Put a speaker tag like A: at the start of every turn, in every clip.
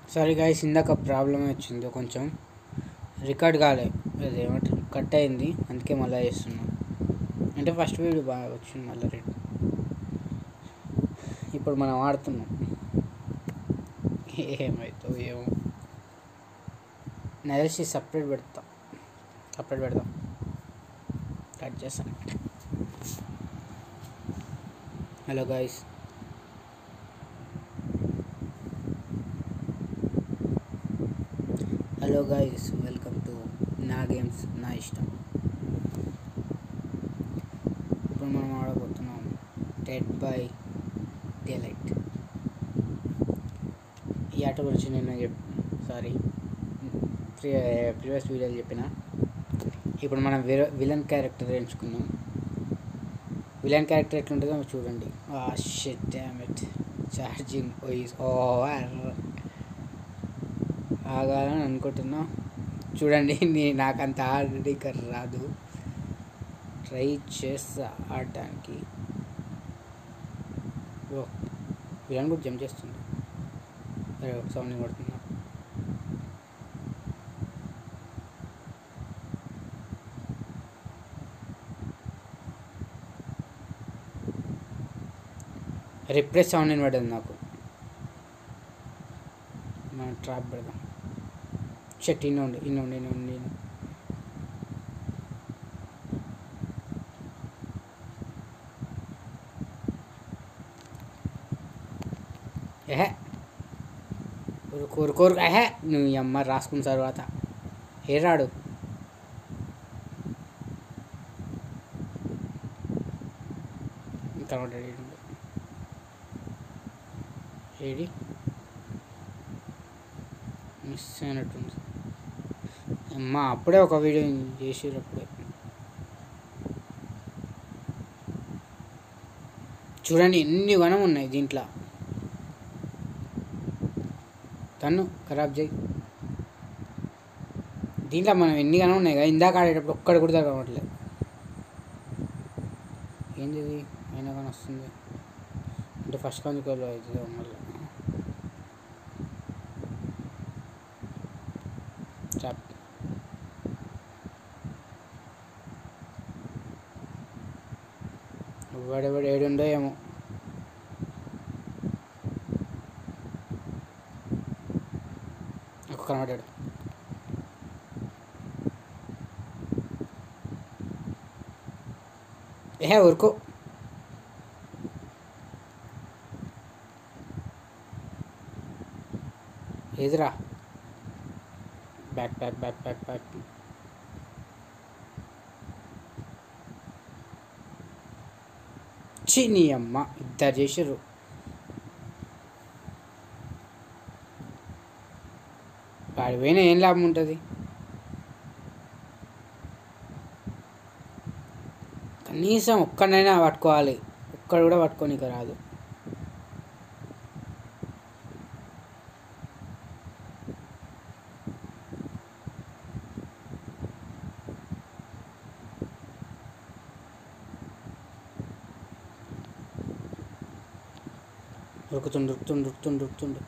A: Sorry guys ఇందాక problem వచ్చింది కొంచెం రికార్డ్ కాలే అది ఏమంటారు కట్ అయింది అందుకే మళ్ళీ చేస్తున్నా అంటే ఫస్ట్ వీడియో బాగా వచ్చింది మళ్ళీ రేట్ ఇప్పుడు మనం ఆడుతున్నాం ఏమవుతుందో ఏమో నాకు తెలిసి సపరేట్ పెడతాం సపరేట్ పెడదాం కట్ చేస్తాను hello guys hello guys welcome to నా గేమ్స్ నా ఇష్టం ఇప్పుడు మనం ఆడబోతున్నాం డెడ్ బై డేలైట్ ఈ ఆట గురించి నేను చెప్ సారీ ప్రీవియస్ వీడియోలో చెప్పిన ఇప్పుడు మనం విలన్ క్యారెక్టర్ ఎంచుకున్నాం విలన్ క్యారెక్టర్ ఎట్లుంటుందో చూడండి షెట్ డామిట్ ఛార్జింగ్ ఓయిస్ ఓవర్ ఆగాలని అనుకుంటున్నా చూడండి నీ నాకంత ఆల్రెడీ రాదు ట్రై చేస్తా ఆడటానికి ఓ విలన్ కూడా జంప్ చేస్తుంది అరే సౌండ్ కొడుతున్నా రిప్రెస్ సౌండ్ వినబడదు నాకు మనం ట్రాప్ పెడదాం చెట్టు ఇన్ని ఉండి ఇన్ని ఉండి ఇన్ని ఉండి ఇన్ని. ఏహే కోరు కోరు ఏహే నువ్వు ఈ అమ్మ రాసుకున్న తర్వాత ఏ రాడు తర్వాత ఏడి మిస్ అయినట్టుంది అమ్మా అప్పుడే ఒక వీడియో చేసారు అప్పుడే చూడండి ఎన్ని వనం ఉన్నాయి దీంట్లో తను ఖరాబ్ చేయి దీంట్లో మనం ఎన్ని గనం ఉన్నాయి కదా ఇందాక ఆడేటప్పుడు ఒక్కడి కూడా తగ్గట్లేదు ఏంది ఇది అయినా కానీ వస్తుంది అంటే ఫస్ట్ కందుకోలో అవుతుంది మళ్ళీ ట్రాప్ వాడెవడు ఏడుండో ఏమో ఒక్క కనబడ్డాడు ఏ ఊరుకో ఏదిరా back back back back back ఛీ నీ అమ్మ ఇద్దరు చేసారు వాడి పోయినా ఏం లాభం ఉంటుంది కనీసం ఒక్కడైనా పట్టుకోవాలి ఒక్కడు కూడా పట్టుకోనిక రాదు ఉరుకుతుండు ఉరుకుతుండు ఉరుకుతుండు ఉరుకుతుండు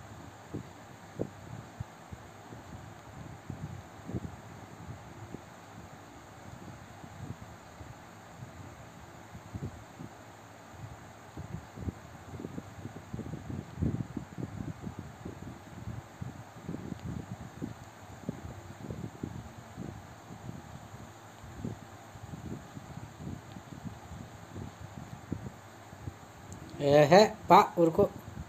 A: ఏహే పా ఉరుకో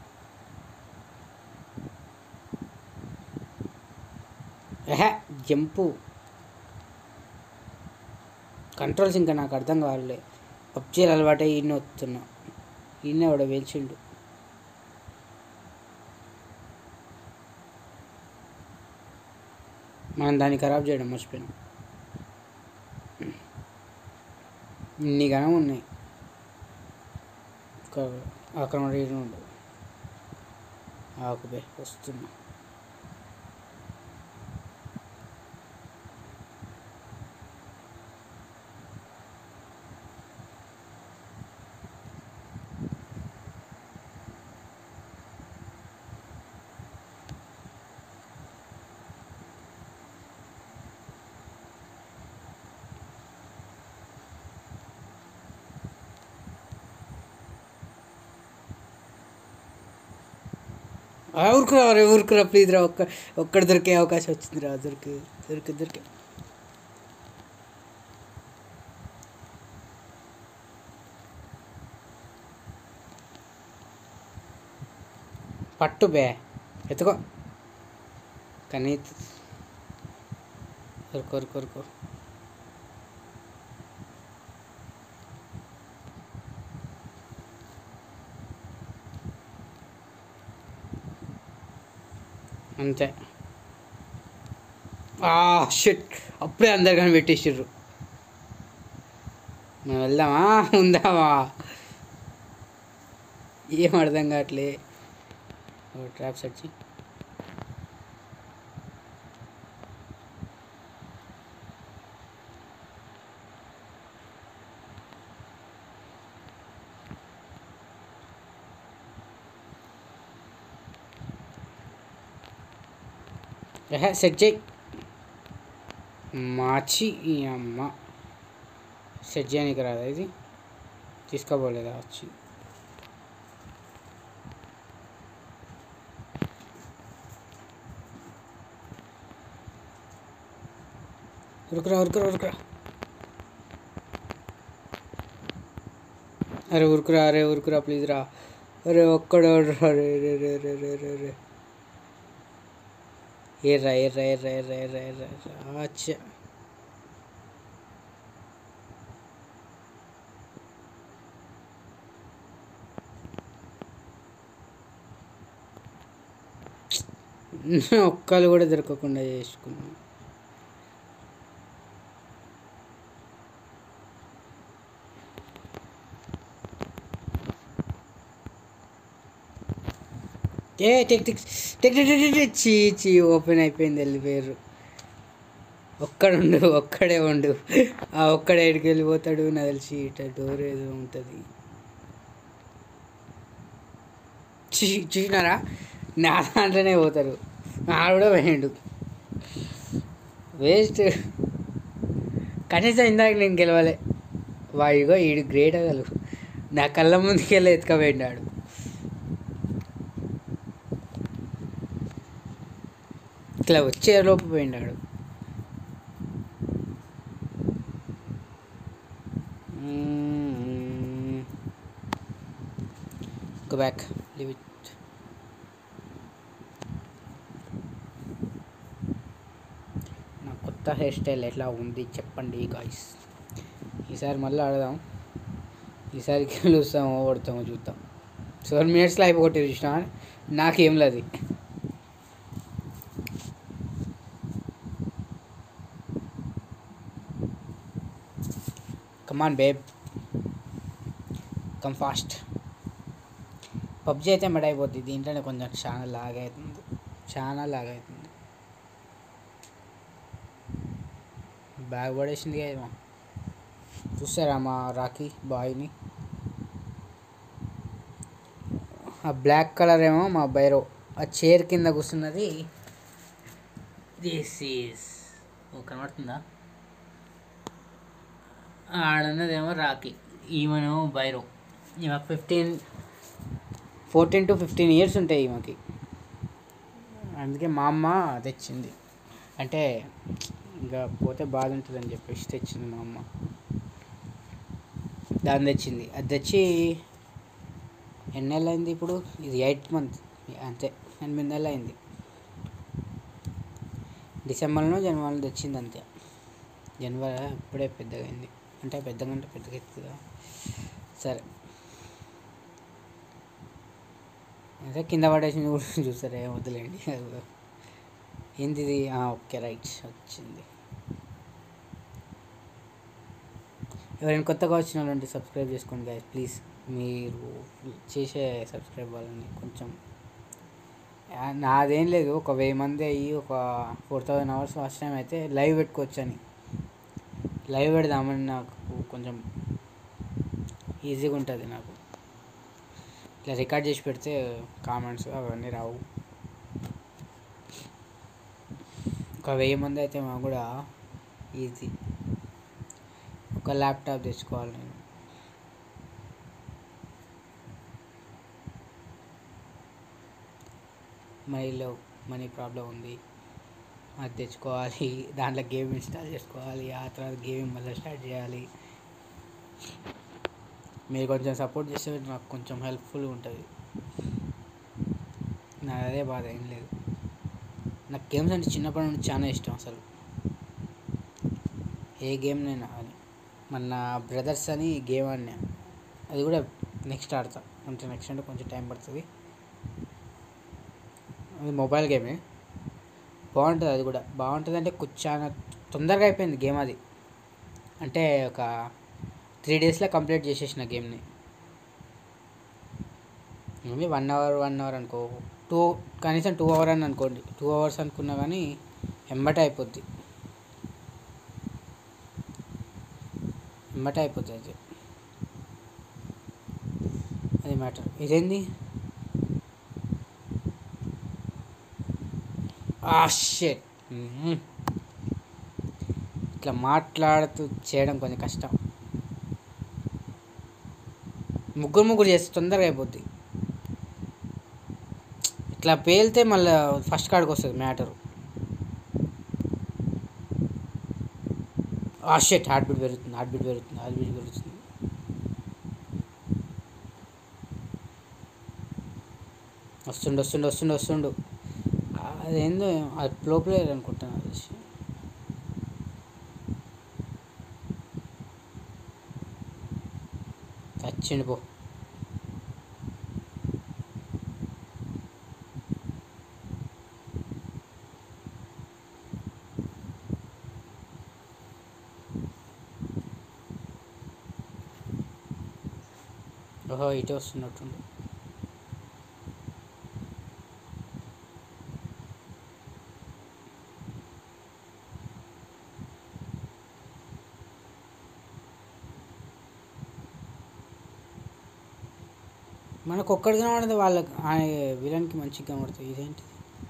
A: ఏహే జంపు కంట్రోల్స్ ఇంకా నాకు అర్థం కావాలి పబ్జీలు అలవాటు ఈయన వస్తున్నా ఈయన వాడు వేల్చిండు మనం దాన్ని ఖరాబ్ చేయడం మర్చిపోయినాం ఇన్ని గనం ఉన్నాయి అక్కడ ఉండు ఆకుపై వస్తున్నా ఆ, ఊరుకురా రే ఊరుకురా ప్లీజ్ రా ఒక్క ఒక్కడ దొరికే అవకాశం వచ్చింది రా దొరికి దొరికి దొరికి పట్టు బే ఎత్తుకో కానీ ఊరుకో ఊరుకో ఊరుకో అంతే షిట్ అప్పుడే అందరు కానీ పెట్టేసిర్రు మనం వెళ్దామా ఉందామా ఏం అర్థం కావట్లే ట్రాప్ సెర్చ్ ఏహే సెట్ చేయి మార్చి ఈ అమ్మ సెట్ చేయడానికి రాదా ఇది తీసుకోపోలేదా వచ్చి ఉరుకురా ఉరుకురా ఉరుకురా అరే ఉరుకురా అరే ఉరుకురా ప్లీజ్ రా అరే ఒక్కడ అరే రే రే రే రే రే రే ఎర్ర ఎర్ర ఎర్ర ఎర్ర ఎర్ర ఎర్ర ఎర్ర అచ్చా ఒక్కలు కూడా దొరకకుండా చేసుకున్నాం ఏ tech tech tech tech tech tech చీ చీ ఓపెన్ అయిపోయింది వెళ్ళిపోయారు ఒక్కడుండు ఒక్కడే ఉండు ఆ ఒక్కడే ఎడికి వెళ్ళిపోతాడు నాకు తెలిసి ఇట డోర్ ఏదో ఉంటుంది చూ చూసినారా నా దాంట్లోనే పోతారు ఆడు కూడా పోయిండు వేస్ట్ కనీసం ఇందాక నేను గెలవలే వాడిగో ఈడు గ్రేట్ అసలు నా కళ్ళ ముందుకెళ్ళి ఎత్తుకపోయిండాడు ఇట్లా వచ్చే లోపు పోయిండాడు గో బ్యాక్ లివ్ ఇట్ నా కొత్త హెయిర్ స్టైల్ ఎట్లా ఉంది చెప్పండి గాయస్ ఈసారి మళ్ళీ ఆడదాం ఈసారి గెలుస్తామో ఓడతామో చూద్దాం సెవెన్ మినిట్స్లో అయిపోగొట్టి చూసిన నాకేం లేదు come on babe come fast PUBG అయితే మెడ అయిపోద్ది దీంట్లోనే కొంచెం చాలా లాగ్ అవుతుంది చాలా లాగ్ అవుతుంది బ్యాగ్ పడేసింది ఏమో చూసారా మా రాఖీ బాయ్ని ఆ బ్లాక్ కలర్ ఏమో మా బైరో ఆ చైర్ కింద కూర్చున్నది దిస్ ఈస్ ఓ కనబడుతుందా ఆడన్నదేమో రాఖీ ఈమెనేమో బైరో ఈమె fifteen fourteen to fifteen years ఉంటాయి ఈమెకి అందుకే మా అమ్మ తెచ్చింది అంటే ఇంకా పోతే బాధ ఉంటుందని చెప్పేసి తెచ్చింది మా అమ్మ దాన్ని తెచ్చింది అది తెచ్చి ఎన్ని నెలలు అయింది ఇప్పుడు ఇది ఎయిట్ మంత్ అంతే ఎనిమిది నెలలు అయింది డిసెంబర్లో జనవరిలో తెచ్చింది అంతే జనవరి ఇప్పుడే పెద్దగా అయింది అంటే పెద్దగా అంటే పెద్దగా అవుతుందా సరే అదే కింద పడేసింది కూడా చూసారా ఏం వద్దులేండి ఏంది ఇది ఓకే రైట్ వచ్చింది ఎవరైనా కొత్తగా వచ్చిన వాళ్ళంటే సబ్స్క్రైబ్ చేసుకోండి గాయస్ ప్లీజ్ మీరు చేసే సబ్స్క్రైబ్ వాళ్ళని కొంచెం ఆ, నాదేం లేదు ఒక వెయ్యి మంది అయ్యి ఒక four thousand hours first time అయితే లైవ్ పెట్టుకోవచ్చు అని లైవ్ పెడదామని నాకు కొంచెం ఈజీగా ఉంటుంది నాకు ఇట్లా రికార్డ్ చేసి పెడితే కామెంట్స్ అవన్నీ రావు ఒక వెయ్యి మంది అయితే మాకు కూడా ఈజీ ఒక ల్యాప్టాప్ తెచ్చుకోవాలి నేను మనీలో మనీ ప్రాబ్లం ఉంది అది తెచ్చుకోవాలి దాంట్లో గేమ్ ఇన్స్టాల్ చేసుకోవాలి ఆ తర్వాత గేమ్ మళ్ళీ స్టార్ట్ చేయాలి మీరు కొంచెం సపోర్ట్ చేస్తే నాకు కొంచెం హెల్ప్ఫుల్గా ఉంటుంది నా అదే బాధ ఏం లేదు నాకు గేమ్స్ అంటే చిన్నప్పటి నుండి చాలా ఇష్టం అసలు ఏ గేమ్ నేను అని మన బ్రదర్స్ అని గేమ్ ఆడినా అది కూడా నెక్స్ట్ ఆడతా అంటే నెక్స్ట్ అంటే కొంచెం టైం పడుతుంది అది మొబైల్ గేమే బాగుంటుంది అది కూడా బాగుంటుంది అంటే చాలా తొందరగా అయిపోయింది గేమ్ అది అంటే ఒక త్రీ డేస్లో కంప్లీట్ చేసేసిన గేమ్ని only one hour one hour అనుకో టూ కనీసం టూ అవర్ అని అనుకోండి టూ అవర్స్ అనుకున్నా కానీ ఎంబటే అయిపోద్ది ఎంబటే అయిపోతుంది అది అది మ్యాటర్ ఇదేంది ఆ షెట్ ఇట్లా మాట్లాడుతూ చేయడం కొంచెం కష్టం ముగ్గురు ముగ్గురు చేస్తే తొందరగా అయిపోద్ది ఇట్లా పేలితే మళ్ళీ ఫస్ట్ కాడికి వస్తుంది మ్యాటరు ఆ షెట్ హార్ట్ బీట్ పెరుగుతుంది హార్ట్ బీట్ పెరుగుతుంది హార్ట్ బీట్ పెరుగుతుంది వస్తుండు వస్తుండు వస్తుండు వస్తుండు అదేందో అది ప్రో ప్లేయర్ అనుకుంటాను అది చచ్చిండు పో ఓహో ఇటే వస్తున్నట్టుండు మనకు ఒక్కడికి కనబడదు వాళ్ళకి ఆ విలన్కి మంచిగా కనబడుతుంది ఇదేంటిది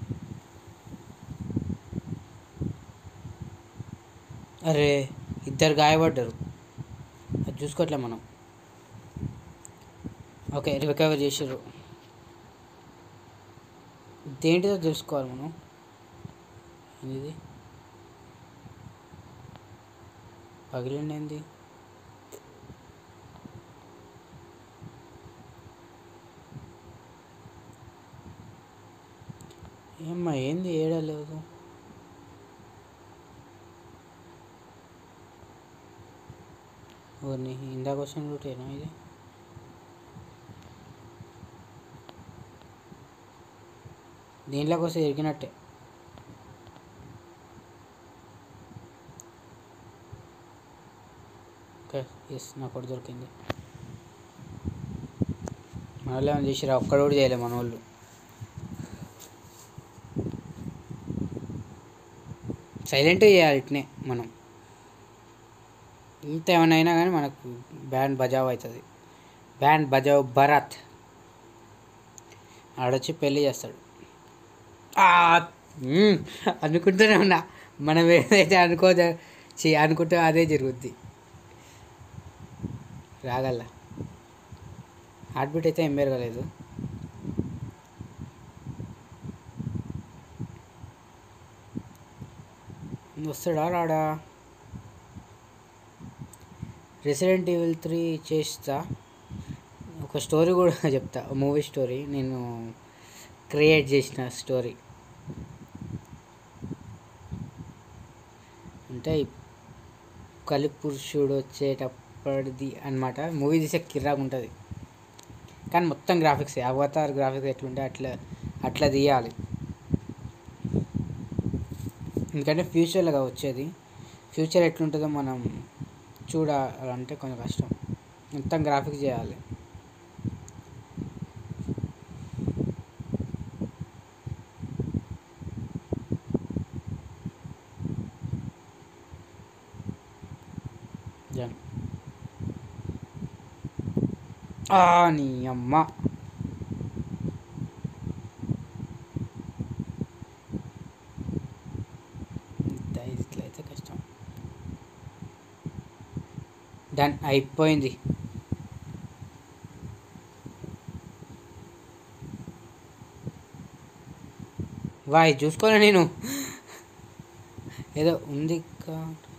A: అరే ఇద్దరు గాయపడ్డారు అది చూసుకోవట్లే మనం ఓకే రికవర్ చేసారు దేంటిదో తెలుసుకోవాలి మనం ఇది పగిలిండి ఏంది ఏమ్మా ఏంది ఏడలేదు ఓర్ని ఇందాక వచ్చిన రూటేనా ఇది దీంట్లోకి వస్తే ఎరిగినట్టే ఓకే ఎస్ నాకు ఒకటి దొరికింది మన వాళ్ళు ఏమైనా చేసిరా ఒక్కడ కూడా చేయలే మన వాళ్ళు సైలెంట్గా చేయాలి ఇట్నే మనం ఇంత ఏమైనా అయినా కానీ మనకు బ్యాండ్ బజావ్ అవుతుంది బ్యాండ్ బజావ్ భరత్ ఆడొచ్చి పెళ్ళి చేస్తాడు ఆ, మ్మ్, అనుకుంటూనే ఉన్నా మనం ఏదైతే అనుకో చే అనుకుంటే అదే జరుగుద్ది రాగల హార్ట్ బీట్ అయితే ఏం పెరగలేదు వస్తాడా రాడా రెసిడెంట్ ఈవిల్ త్రీ చేస్తా ఒక స్టోరీ కూడా చెప్తా మూవీ స్టోరీ నేను క్రియేట్ చేసిన స్టోరీ అంటే ఈ కలిపురుషుడు వచ్చేటప్పటిది అనమాట మూవీ తీసే కిర్రాకు ఉంటుంది కానీ మొత్తం గ్రాఫిక్స్ అవతార్ గ్రాఫిక్స్ ఎట్లుంటే అట్లా అట్లా తీయాలి ఎందుకంటే ఫ్యూచర్లో వచ్చేది ఫ్యూచర్ ఎట్లుంటుందో మనం చూడాలంటే కొంచెం కష్టం మొత్తం గ్రాఫిక్స్ చేయాలి జన్ ఆ నీ అమ్మ ఇంత ఇట్లా అయితే కష్టం డన్ అయిపోయింది వాయ్ చూసుకోలే నేను ఏదో ఉంది కా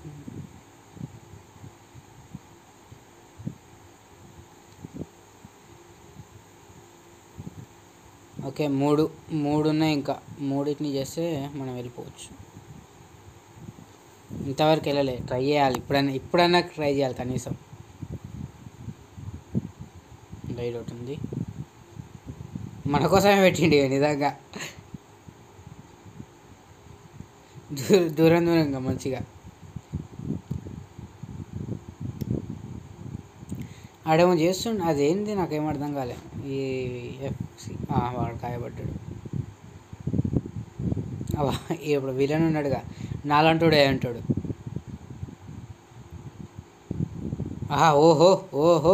A: ఓకే మూడు మూడు ఉన్నాయి ఇంకా మూడింటిని చేస్తే మనం వెళ్ళిపోవచ్చు ఇంతవరకు వెళ్ళలే ట్రై చేయాలి ఇప్పుడైనా ఇప్పుడైనా ట్రై చేయాలి కనీసం గైడ్ ఒకటి ఉంది మన కోసమే పెట్టిండి ఇవి నిజంగా దూ దూరం దూరంగా మంచిగా ఆడేమో చేస్తుండ అదేంది నాకేం అర్థం కాలే ఈ ఎఫ్సి వాడు కాయబడ్డాడు అబ్బా ఇప్పుడు విలన్ ఉన్నాడుగా నాలంటోడే అంటాడు ఆహా ఓహో ఓహో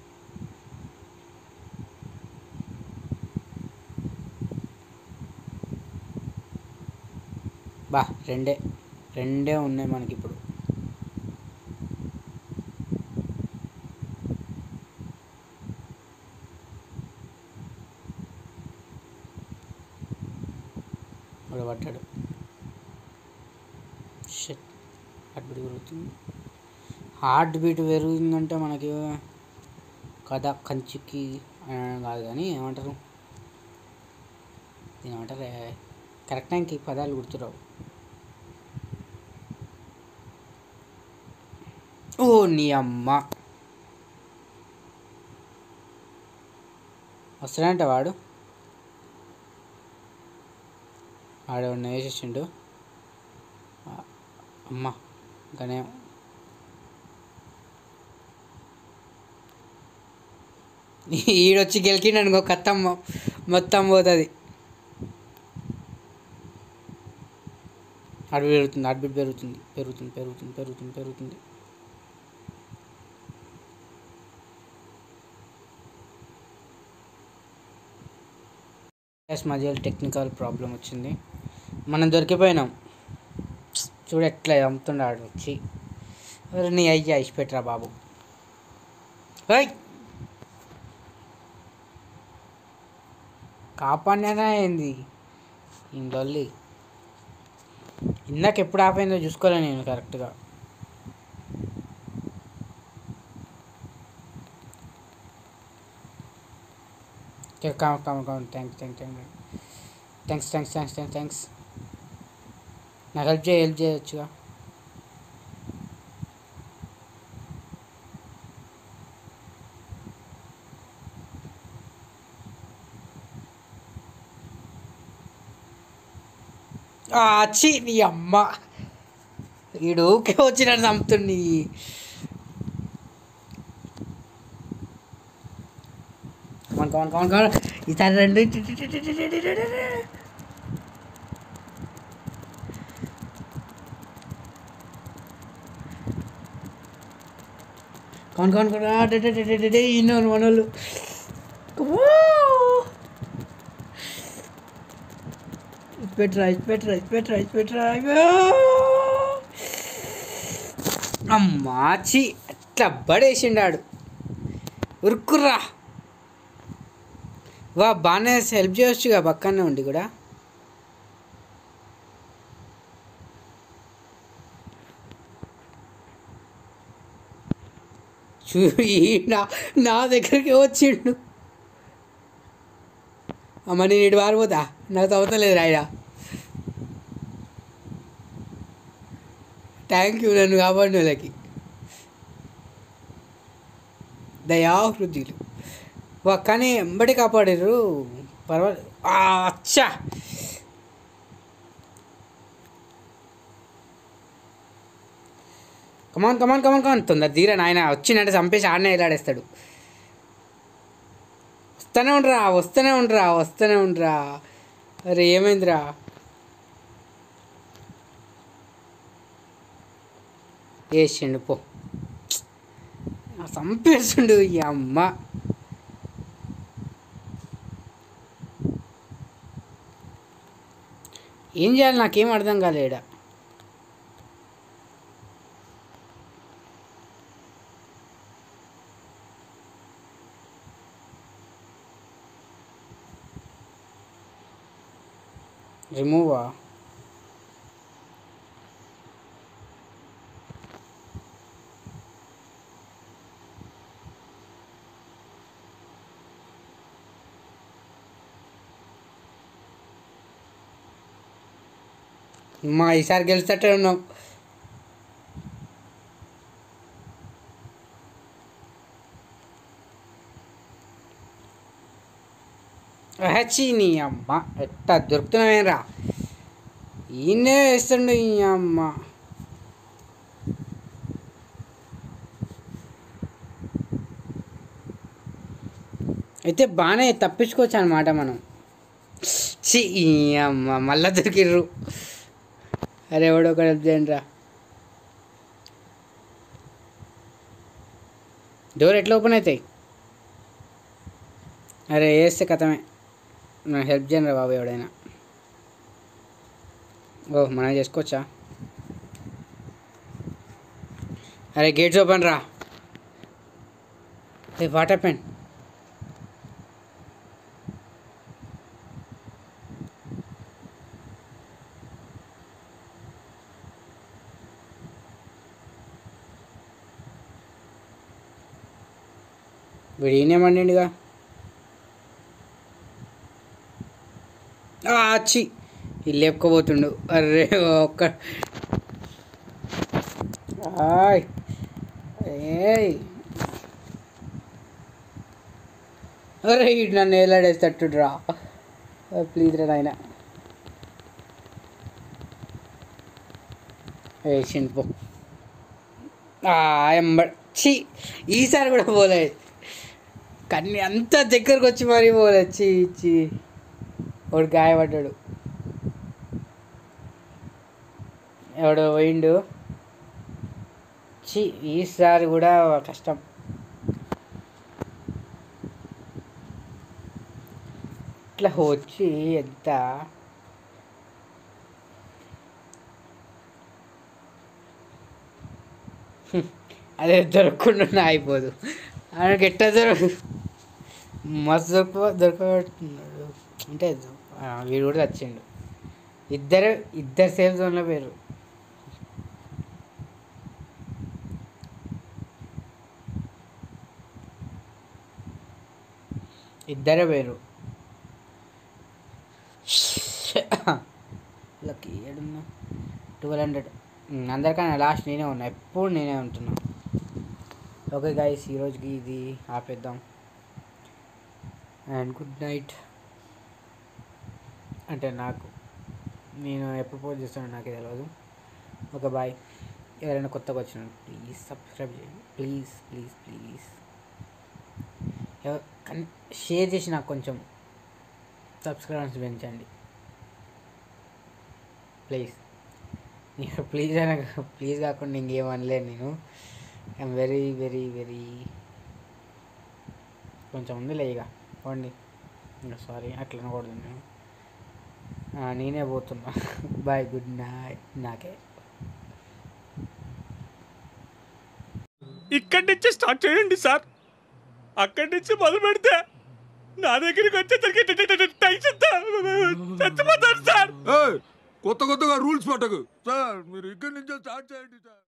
A: బా రెండే రెండే ఉన్నాయి మనకి ఇప్పుడు వాడు పట్టాడు షట్ హార్ట్ బీట్ పెరుగుతుంది హార్ట్ బీట్ పెరిగిందంటే మనకి కథ కంచికి అని కాదు కానీ ఏమంటారు దీని ఏమంటారు కరెక్ట్ టైంకి పదాలు గుర్తురావు ఓ నీ అమ్మ వస్తాడంట వాడు ఆడేవాడిని వేసేసిండు ఆ, అమ్మ ఇంకానే ఈడొచ్చి గెలికిండు అనుకో కత్తం మొ- మొత్తం పోతుంది అడవి పెరుగుతుంది అడవి పెరుగుతుంది పెరుగుతుంది పెరుగుతుంది పెరుగుతుంది పెరుగుతుంది ఎస్ మధ్యలో టెక్నికల్ ప్రాబ్లం వచ్చింది మనం దొరికిపోయినాం చూడు ఎట్లా అమ్ముతున్నాడు వచ్చి ఎవరు నీ అయ్యా ఇచ్చిపెట్టరా బాబు ఏయ్ కాపాడినా ఏంది ఈ లొల్లి ఇందాక ఎప్పుడు ఆపైందో చూసుకోలే నేను కరెక్ట్గా calm calm calm thanks thanks thanks thanks thanks thanks thanks నాకు హెల్ప్ చేయి హెల్ప్ చేయొచ్చుగా వచ్చి నీ అమ్మ ఈడు ఊకే వచ్చి నన్ను చంపుతుంది కమాన్ కమాన్ కమాన్ కమాన్ ఈసారి రెండు కమాన్ కమాన్ కమాన్ ఇన్నోను మనోళ్ళు పెట్టరా పెట్టరా పెట్టరా పెట్టరా అమ్మాచి ఎట్లా పడేసిండాడు ఉరుక్కుర్రా వా బాగానే హెల్ప్ చేయొచ్చుగా పక్కనే ఉండి కూడా చూ నా నా దగ్గరికి వచ్చిండు అమ్మ నేను ఇటు పారిపోతా నాకు తవ్వుతలేదు రాయడా థ్యాంక్ యూ నన్ను కాపాడిన వాళ్ళకి దయాహృద్యులు వా కానీ ఎంబడి కాపాడారు పర్వాలేదు ఆ, అచ్చా కమాన్ కమాన్ కమాన్ కమాన్ తొందర తీరా నాయన వచ్చిందంటే చంపేసి ఆడనే వెళ్ళాడేస్తాడు వస్తూనే ఉండరా వస్తూనే ఉండరా వస్తూనే ఉండరా అరే ఏమైందిరా వేసిండు పో ఆ చంపేస్తుండు ఈ అమ్మ ఏం చేయాలి నాకేం అర్థం కాలేడ రిమూవా మా ఈసారి గెలిచేటట్టే ఉన్నాం హచ్చి నీ అమ్మ ఎట్టా దొరుకుతున్నావేరా ఈయనే వేస్తుండు ఈ అమ్మ అయితే బాగానే తప్పించుకోవచ్చు అనమాట మనం చి ఈ అమ్మ మళ్ళా దొరికిర్రు అరే ఎవడో ఒక హెల్ప్ చేయండి రా డోర్ ఎట్లా ఓపెన్ అవుతాయి అరే వేస్తే కథమే నాకు హెల్ప్ చేయండి రా బాబు ఎవడైనా ఓ మనం చేసుకోవచ్చా అరే గేట్స్ ఓపెన్ రా ఏ వాట్ హ్యాపెన్ వీడు ఈయనేమండిండిగా అచ్చి ఇల్లు లేపుకోబోతుండు అర్రే ఒక్క ఆయ్ ఏయ్ అరే ఇటు నన్ను ఏలాడేస్తట్టు రా ప్లీజ్ రా నాయన వేసిండు పో ఎంబ చి ఈసారి కూడా పోలే కన్నీ అంత దగ్గరకు వచ్చి మరీ పోలే చి చి వాడు గాయపడ్డాడు ఎవడో పోయిండు చి ఈసారి కూడా కష్టం ఇట్లా వచ్చి ఎంత హ్మ్. అదే దొరకకుండా అయిపోదు ఆయనకి ఎట్లా దొరక మస్తు దొరక దొరకబెట్టున్నాడు అంటే ఆ, వీడు కూడా వచ్చిండు ఇద్దరు ఇద్దరు సేఫ్ జోన్లో పోయారు ఇద్దరే పోయారు లక్కీ ఏడున్నా ట్వెల్వ్ హండ్రెడ్ అందరికన్నా లాస్ట్ నేనే ఉన్నా ఎప్పుడు నేనే ఉంటున్నా ఓకే గాయస్ ఈరోజుకి ఇది ఆపేద్దాం అండ్ గుడ్ నైట్ అంటే నాకు నేను ఎప్పుడు పోస్ట్ చేస్తానో నాకే తెలియదు ఓకే బాయ్ ఎవరైనా కొత్తగా వచ్చిన ప్లీజ్ సబ్స్క్రైబ్ చేయండి ప్లీజ్ ప్లీజ్ ప్లీజ్ కానీ షేర్ చేసి నాకు కొంచెం సబ్స్క్రైబర్స్ పెంచండి ప్లీజ్ నేను ప్లీజ్ అన ప్లీజ్ కాకుండా ఇంకేం అనలేను నేను ఐఎమ్ వెరీ వెరీ వెరీ కొంచెం ఉందిలే ఇక పోండి ఇంకా సారీ అట్లా అనకూడదు నేను ఆ, నేనే పోతున్నా బాయ్ గుడ్ నైట్ నాకే
B: ఇక్కడి నుంచి స్టార్ట్ చేయండి సార్ అక్కడి నుంచి మొదలు పెడితే నా దగ్గరికి వచ్చేసరికి టెన్షన్ చచ్చిపోతాను సార్
C: ఏయ్, కొత్త కొత్తగా రూల్స్ పెట్టకు సార్ మీరు ఇక్కడి నుంచే స్టార్ట్ చేయండి సార్